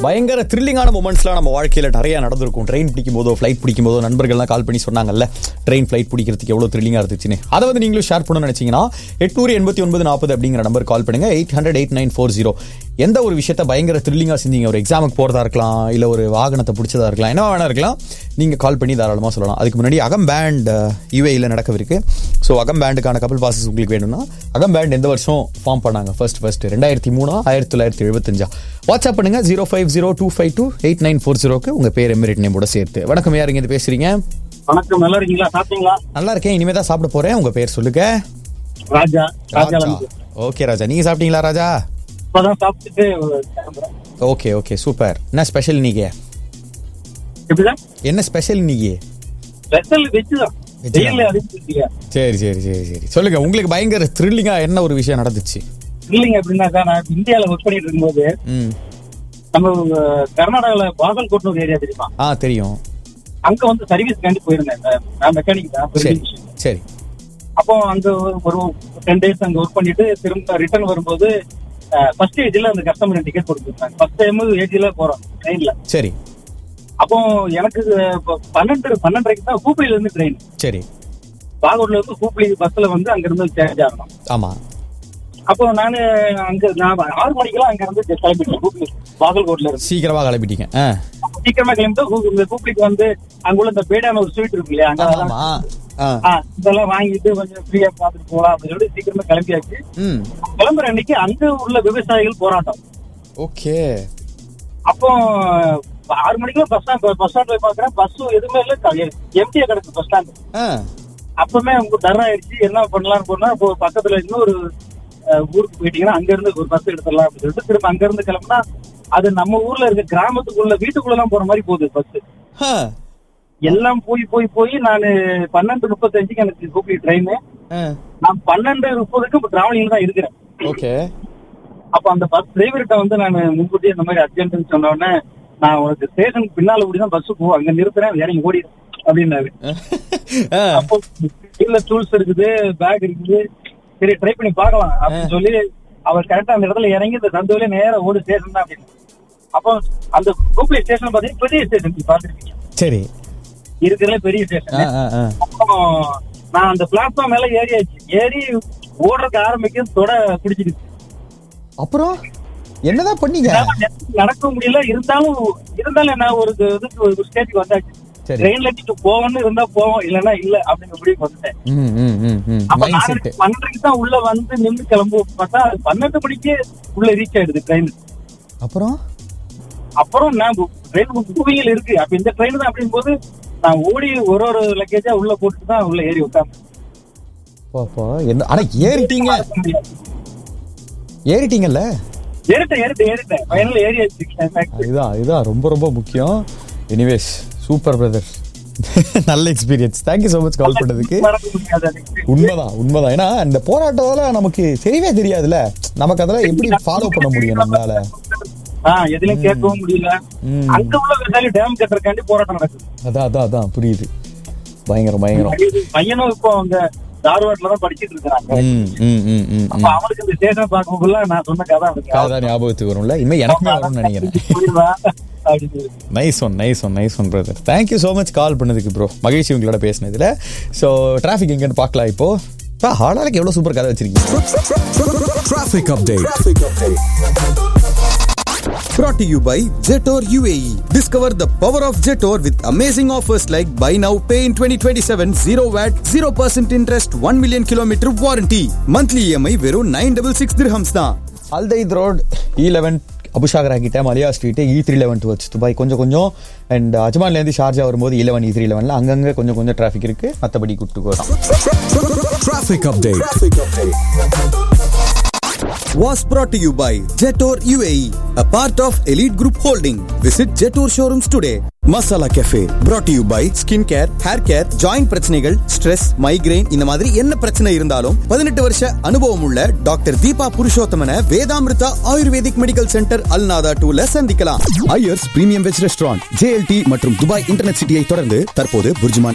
பயங்கர த்ரில்லிங்கான மூமெண்ட்ஸ்லாம் நம்ம வாழ்க்கையில் நிறைய நடந்திருக்கும் ட்ரெயின் பிடிக்கும் போதோ ஃப்ளைட் பிடிக்கும் போதோ நண்பர்கள்லாம் கால் பண்ணி சொன்னாங்கல்ல ட்ரெயின் ஃப்ளைட் பிடிக்கிறதுக்கு எவ்வளோ த்ரில்லிங்காக இருந்துச்சுன்னு அதை வந்து நீங்களும் ஷேர் பண்ணணும்னு நினச்சிங்கன்னா எட்நூறு எண்பத்தி ஒன்பது நாற்பது அப்படிங்கிற நம்பர் கால் பண்ணுங்க eight hundred eight nine four zero எந்த ஒரு விஷயத்த பயங்கர த்ரில்லிங்காக செஞ்சீங்க ஒரு எக்ஸாமுக்கு போகிறதா இருக்கலாம் இல்லை ஒரு வாகனத்தை பிடிச்சதா இருக்கலாம் என்ன வேணா இருக்கலாம் நீங்கள் கால் பண்ணி தாராளமாக சொல்லலாம் அதுக்கு முன்னாடி அகம் பேண்ட் யூஏயில் நடக்கவிருக்கு ஸோ அகம் பேண்டுக்கான கப்பல் பாசஸ் உங்களுக்கு வேணும்னா அகம் பேண்ட் எந்த வருஷம் ஃபார்ம் பண்ணாங்க ஃபர்ஸ்ட் ஃபர்ஸ்ட் ரெண்டாயிரத்தி மூணா ஆயிரத்தி தொள்ளாயிரத்தி எழுபத்தஞ்சா வாட்ஸ்அப் பண்ணுங்க zero five zero two five two eight nine four ஜீரோக்கு உங்கள் பேர் எமிரேட் நேமோட சேர்த்து வணக்கம் யாருங்க இது பேசுறீங்க வணக்கம் நல்லா இருக்கீங்களா சாப்பிட்டீங்களா நல்லா இருக்கேன் இனிமே தான் சாப்பிட போறேன் உங்க பேர் சொல்லுங்க ராஜா ராஜா ஓகே ராஜா நீங்க சாப்பிட்டீங்களா ராஜா இப்பதான் சாப்பிட்டுட்டு கிளம்புறேன். ஓகே ஓகே சூப்பர் என்ன ஸ்பெஷல் இன்னைக்கு எப்படிதான் என்ன ஸ்பெஷல் இன்னைக்கு ஸ்பெஷல் வெஜ் தான் Veg தான். வெயில்ல அதிகம் சரி சரி சரி சரி சொல்லுங்க உங்களுக்கு பயங்கர த்ரில்லிங்கா என்ன ஒரு விஷயம் நடந்துச்சு இல்லைங்க எப்படின்னாக்கா நான் இந்தியால ஒர்க் பண்ணிட்டு இருக்கும்போது ம் நம்ம அஹ், கர்நாடகால பாகல்கோட்னு ஒரு ஏரியா தெரியுமா ஆ தெரியும் அங்க வந்து சர்வீஸ் காண்டி போயிருந்தேன் இந்த- நான் மெக்கானிக் தான் சரி building machine. சரி அப்போ அங்க ஒரு- ஒரு டென் டேஸ் அங்க ஒர்க் பண்ணிட்டு திரும்ப ரிட்டர்ன் வரும்போது ஃபர்ஸ்ட் ஏஜ்ல அந்த கஸ்டமர் டிக்கெட் கொடுத்துருந்தாங்க ஃபர்ஸ்ட் டைம் ஏஜ்ல போறோம் ட்ரெயின்ல சரி அப்போ எனக்கு அஹ், பன்னெண்டு பன்னெண்டரைக்கு தான் ஹூப்ளில இருந்து ட்ரெயின் சரி பாகூர்ல இருந்து ஹூப்ளி பஸ்ல வந்து அங்க இருந்து சேஞ்ச் ஆகணும் ஆமா அப்போ நானு அங்க நான் ஆறு மணிக்கெல்லாம் அங்க இருந்து கிளம்பிட்டேன் ஹூப்ளி பாகல்கோட்ல இருந்து சீக்கிரமா கிளம்பிட்டீங்க ஆ சீக்கிரமா கிளம்பிட்டு ஹூ- இந்த ஹூப்ளிக்கு வந்து அங்க உள்ள இந்த பேடான ஒரு ஸ்வீட் இருக்கு இல்லையா அங்க ஆமா ஆ ஆ, இதெல்லாம் வாங்கிட்டு கொஞ்சம் ஃப்ரீயா பாத்துட்டு போலாம் அப்படின்னு சொல்லி சீக்கிரமா கிளம்பியாச்சு ம் கிளம்புற அன்னைக்கு அங்க உள்ள விவசாயிகள் போராட்டம் ஓகே அப்போ ஆறு மணிக்கெல்லாம் பஸ் ஸ்டாண்ட் பஸ் ஸ்டாண்ட் போய் பாக்குறேன் பஸ் எதுவுமே இல்ல எம்டியா கிடக்கு பஸ் ஸ்டாண்ட் ஆ அப்பவுமே அவங்க தர ஆயிடுச்சு என்ன பண்ணலாம்னு போனா இப்போ பக்கத்துல இன்னொரு அஹ், ஊருக்கு போயிட்டீங்கன்னா அங்க இருந்து ஒரு பஸ் எடுத்துடலாம் அப்படின்னு சொல்லிட்டு திரும்ப அங்க இருந்து கிளம்புனா அது நம்ம ஊர்ல இருக்க கிராமத்துக்குள்ள வீட்டுக்குள்ள எல்லாம் போற மாதிரி போகுது பஸ் ஆ எல்லாம் போய் போய் போய் நான் பன்னெண்டு முப்பத்தஞ்சுக்கு எனக்கு கூப்பிட்டு ட்ரெயின் ஆ நான் பன்னெண்டு முப்பதுக்கு இப்போ டிராவலிங்ல தான் இருக்கிறேன் ஓகே அப்ப அந்த பஸ் டிரைவர்கிட்ட வந்து நான் முன்கூட்டியே இந்த மாதிரி அர்ஜென்ட்னு சொன்ன உடனே நான் உனக்கு ஸ்டேஷனுக்கு பின்னால ஓடி தான் பஸ் போ அங்க நிறுத்துறேன் இறங்கி ஓடி அப்படின்னாரு ஆ அப்போ கீழ டூல்ஸ் இருக்குது பேக் இருக்குது சரி ட்ரை பண்ணி பார்க்கலாம் அப்படின்னு சொல்லி அவர் கரெக்டா அந்த இடத்துல இறங்கி இந்த சந்தோல நேரா ஓடு ஸ்டேஷன் தான் அப்படின்னு அப்போ அந்த கூப்பிளி ஸ்டேஷன் பாத்தீங்கன்னா பெரிய ஸ்டேஷன் பாத்துருக்கீங்க சரி இருக்கிறதுல பெரிய ஆ ஸ்டேஷன் ஆ ஆ அப்போ நான் அந்த பிளாட்ஃபார்ம் மேல ஏறியாச்சு ஏறி ஓடுறதுக்கு ஆரம்பிக்கும் தொட பிடிச்சிருச்சு அப்புறம் என்னதான் பண்ணீங்க நடக்க முடியல இருந்தாலும் இருந்தாலும் என்ன ஒரு இதுக்கு ஒரு ஸ்டேஜ்க்கு வந்தாச்சு சரி. ட்ரெயின்ல நீங்க போகணும்னு இருந்தா போவோம் இல்லன்னா இல்ல அப்படிங்கிற முடிவுக்கு வந்துட்டேன் ம் ம் ம் ம் அப்ப மைண்ட் நான் செட் பன்னெண்டுக்கு தான் உள்ள வந்து நின்று கிளம்பு பார்த்தா அது பன்னெண்டு மணிக்கு உள்ள ரீச் ஆயிடுது ட்ரெயின் அப்புறம் அப்புறம் நான் ட்ரெயின் மூவிங்ல இருக்கு அப்ப இந்த ட்ரெயின் தான் அப்படிங்கும் போது நான் ஓடி ஒரு ஒரு லக்கேஜா உள்ள போட்டுட்டு தான் உள்ள ஏறி உட்காந்து பாப்பா என்ன ஆனா ஏறிட்டீங்க ஏறிட்டீங்கல்ல ஏறிட்டேன் ஏறிட்டேன் ஏறிட்டேன் ஃபைனல் ஏறியாச்சு இதுதான் இதுதான் ரொம்ப ரொம்ப முக்கியம் எனிவேஸ் சூப்பர் பிரதர் நல்ல experience thank you so much call பண்ணதுக்கு மறக்க முடியாது எனக்கு. உண்மைதான் உண்மைதான் ஏன்னா இந்த போராட்டத்தால நமக்கு தெரியவே தெரியாதுல்ல நமக்கு அதெல்லாம் எப்படி ஃபாலோ பண்ண முடியும் நம்மளால ஆ எதுலயும் கேட்கவும் முடியல ம். அங்க உள்ள விவசாயி டேம் கட்டுறதுக்காண்டி போராட்டம் நடக்குது அதான் அதான் அதான் புரியுது பயங்கரம் பயங்கரம் பையனும் இப்போ அவங்க தார்வாட்ல தான் படிச்சிட்டு இருக்காங்க ம் ம் ம் ம் அப்ப அவனுக்கு இந்த ஸ்டேஷன் பார்க்கும்போது நான் சொன்ன கதை அவனுக்கு காதா ஞாபகத்துக்கு வரும்ல இனிமே எனக்குமே வரும்னு நினைக்கிறேன் புரியுதா? அப்படின்னு nice one nice one nice one brother thank you so much call பண்ணதுக்கு ப்ரோ மகிழ்ச்சி உங்களோட பேசினதுல ஸோ டிராஃபிக் எங்கன்னு பார்க்கலாம் இப்போ பா ஹாலாலுக்கு எவ்வளோ சூப்பர் கதை வச்சிருக்கீங்க Traffic update. Brought to you by Jetor UAE. Discover the power of Jetor with amazing offers like buy now, pay in 2027, 0 VAT, 0% interest, 1 million kilometer warranty. Monthly EMI வெறும் 966 dirhams தான். அல்தைத் ரோட் இ லெவன் அபுஷாகரா கிட்ட மலியா street E three eleven டுவர்ச் Dubai கொஞ்சம் கொஞ்சம் and அஜ்மான்லேருந்து Sharjah வரும்போது இ eleven இ three லெவனில் அங்கங்கே கொஞ்சம் கொஞ்சம் டிராஃபிக் இருக்கு மற்றபடி கூப்பிட்டு போகிறோம் Traffic update. Was brought to you by Jetor UAE, a part of Elite Group Holding. Visit Jetor showrooms today. Masala café brought to you by skin care hair care joint பிரச்சனைகள் stress migraine இந்த மாதிரி என்ன பிரச்சனை இருந்தாலும் பதினெட்டு வருஷ அனுபவம் உள்ள doctor Deepa Purushothaman Vedamrita Ayurvedic medical centre Al Nahda டூல சந்திக்கலாம் Iyers premium veg restaurant JLT மற்றும் துபாய் இன்டர்நெட் சிட்டியை தொடர்ந்து தற்போது புர்ஜுமான்